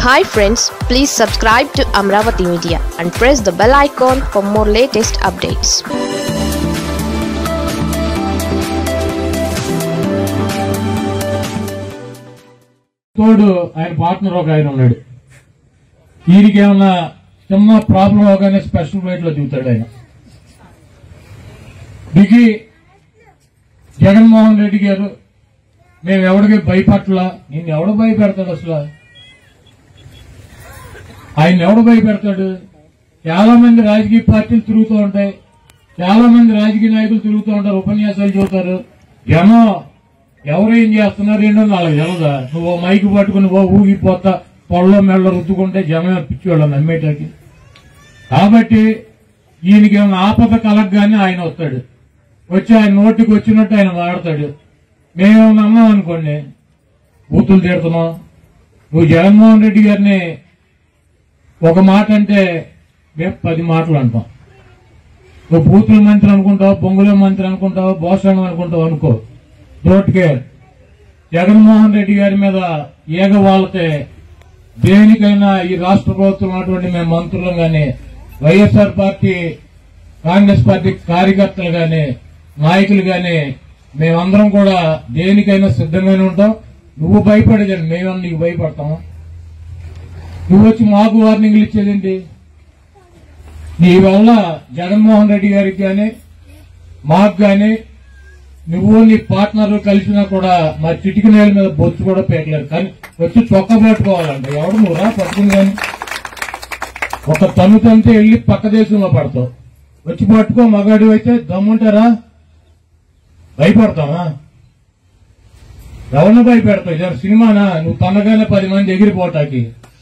hi friends please subscribe to Amaravati media and press the bell icon for more latest updates తోడు ఆయన partner ఒక ఆయన ఉన్నాడు ఈయనకి ఏమన్నా చిన్న ప్రాబ్లం అవగానే స్పెషల్ ఫ్లైట్ లో దిగుతాడు ఆయన దిగి జగన్మోహన్ రెడ్డి గారు మేము ఎవడికి భయపట్లా నేను ఎవడు భయపెడతాడు అసలు ఆయన ఎవడు భయపెడతాడు చాలా మంది రాజకీయ పార్టీలు తిరుగుతూ ఉంటాయి చాలా మంది రాజకీయ నాయకులు తిరుగుతూ ఉంటారు ఉపన్యాసాలు చెబుతారు జనం ఎవరు ఏం చేస్తున్నారు ఏంటో వాళ్ళకి తెలదా నువ్వు ఓ మైకి పట్టుకుని ఓ ఊగిపోతా పొల్ల మెళ్ళ రుద్దుకుంటే జనం పిచ్చివాళ్ళం నమ్మేటానికి కాబట్టి ఈయనకి ఏమైనా ఆపద కలగగానే ఆయన వస్తాడు వచ్చి ఆయన నోటికి వచ్చినట్టు ఆయన వాడతాడు మేమేమన్నా అన్నాం అనుకోండి బూతులు తిడుతున్నాం నువ్వు జగన్మోహన్ రెడ్డి గారిని ఒక మాట అంటే మేము పది మాటలు అంటాం నువ్వు బూతుల మంత్రి అనుకుంటావు బొంగుల మంత్రి అనుకుంటావు భోషణం అనుకుంటావు అనుకో డోంట్ కేర్ జగన్మోహన్ రెడ్డి గారి మీద ఏగ వాళ్ళతే దేనికైనా ఈ రాష్ట్ర ప్రభుత్వం ఉన్నటువంటి మేము మంత్రులు గాని వైఎస్ఆర్ పార్టీ కాంగ్రెస్ పార్టీ కార్యకర్తలు గాని నాయకులు గాని మేమందరం కూడా దేనికైనా సిద్ధంగానే ఉంటాం నువ్వు భయపడేదండి మేము నీకు భయపడతాము నువ్వు వచ్చి మాకు వార్నింగ్లు ఇచ్చేదేంటి నీ వల్ల జగన్మోహన్ రెడ్డి గారికి గాని మాకు గాని నువ్వు నీ పార్ట్నర్ కలిసినా కూడా మా చిటికి నేల మీద బొచ్చు కూడా పెట్టలేరు కానీ వచ్చి చొక్క పట్టుకోవాలంట ఎవడు నువ్వు రా పట్టుకుని కానీ ఒక తను తంతే వెళ్ళి పక్క దేశంలో పడతావు వచ్చి పట్టుకో మగాడు అయితే దమ్ముంటారా భయపడతావా ఎవరిని భయపెడతావు ఇదే సినిమానా నువ్వు తనగానే పది మంది ఎగిరిపోటాకి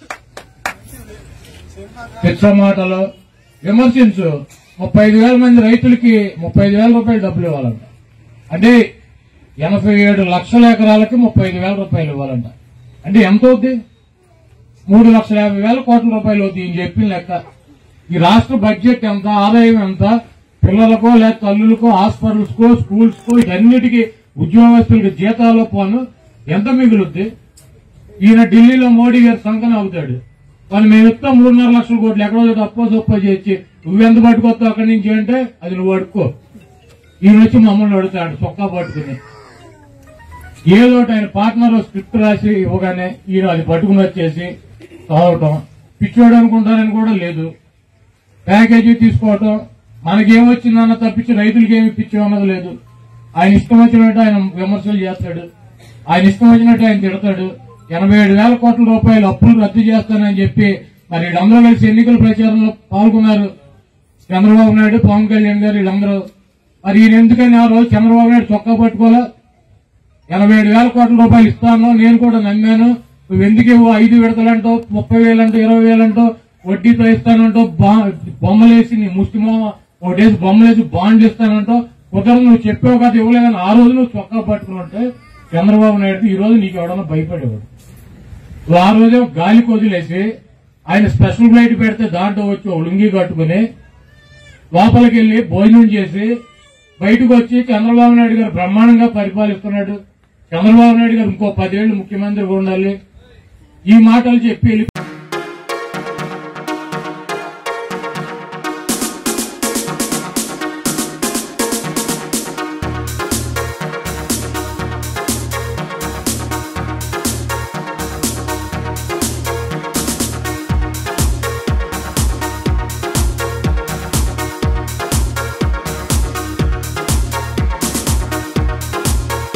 పిచ్చ మాటలు విమర్శించు ముప్పై ఐదు వేల మంది రైతులకి ముప్పై ఐదు వేల రూపాయలు డబ్బులు ఇవ్వాలంట అంటే ఎనభై ఏడు లక్షల ఎకరాలకి ముప్పై ఐదు వేల రూపాయలు ఇవ్వాలంట అంటే ఎంత అవుద్ది మూడు లక్షల యాభై వేల కోట్ల రూపాయలు అవుతుంది ఈయన చెప్పిన లెక్క ఈ రాష్ట్ర బడ్జెట్ ఎంత ఆదాయం ఎంత పిల్లలకో లేదా తల్లులకో హాస్పిటల్స్ కో స్కూల్స్ కో ఇటన్నిటికీ ఉద్యోగస్తులకి జీతాలు పోను ఎంత మిగులుద్ది ఈయన ఢిల్లీలో మోడీ గారి సంకన అవుతాడు వాళ్ళు మేము ఇస్తాం మూడున్నర లక్షల కోట్లు ఎక్కడో చోట అప్పో సొప్పో చేసి నువ్వెంత పట్టుకొస్తావు అక్కడి నుంచి అంటే అది నువ్వు అడుక్కో ఈయన వచ్చి మమ్మల్ని అడుగుతాడు చొక్కా పట్టుకుని ఏదో ఒకటి ఆయన పార్ట్నర్ స్క్రిప్ట్ రాసి ఇవ్వగానే ఈయన అది పట్టుకుని వచ్చేసి చదవటం పిచ్చోడు అనుకుంటారని కూడా లేదు ప్యాకేజీ తీసుకోవటం మనకేమొచ్చిందన్న తప్పించి రైతులకి ఏమి పిచ్చి అన్నది లేదు ఆయన ఇష్టం వచ్చినట్టు ఆయన విమర్శలు చేస్తాడు ఆయన ఇష్టం వచ్చినట్టు ఆయన తిడతాడు ఎనభై ఏడు వేల కోట్ల రూపాయలు అప్పులు రద్దు చేస్తానని చెప్పి మరి వీళ్ళందరూ కలిసి ఎన్నికల ప్రచారంలో పాల్గొన్నారు చంద్రబాబు నాయుడు పవన్ కళ్యాణ్ గారు వీళ్ళందరూ మరి ఈయన ఎందుకని ఆ రోజు చంద్రబాబు నాయుడు చొక్కా పట్టుకోలే ఎనభై ఏడు వేల కోట్ల రూపాయలు ఇస్తాను నేను కూడా నమ్మాను నువ్వు ఎందుకు ఇవ్వు ఐదు విడతలంటో ముప్పై వేలంటో ఇరవై వేలంటో వడ్డీతో ఇస్తానంటో బా- బొమ్మలేసి నీ ముస్లిమో ఒకటేసి బొమ్మలేసి బాండ్ ఇస్తానంటో కుదరదు నువ్వు చెప్పావు కదా ఇవ్వలేదని ఆ రోజు నువ్వు చొక్కా పట్టుకుని ఉంటే చంద్రబాబు నాయుడు ఈ రోజు నీకు ఎవడన్నా భయపడేవాడు నువ్వు ఆ రోజే గాలికి వదిలేసి ఆయన స్పెషల్ ఫ్లైట్ పెడితే దాంట్లో వచ్చి ఒక లుంగి కట్టుకుని లోపలికి వెళ్లి భోజనం చేసి బయటకు వచ్చి చంద్రబాబు నాయుడు గారు బ్రహ్మాండంగా పరిపాలిస్తున్నాడు చంద్రబాబు నాయుడు గారు ఇంకో పదేళ్లు ముఖ్యమంత్రిగా ఉండాలి ఈ మాటలు చెప్పి వెళ్ళి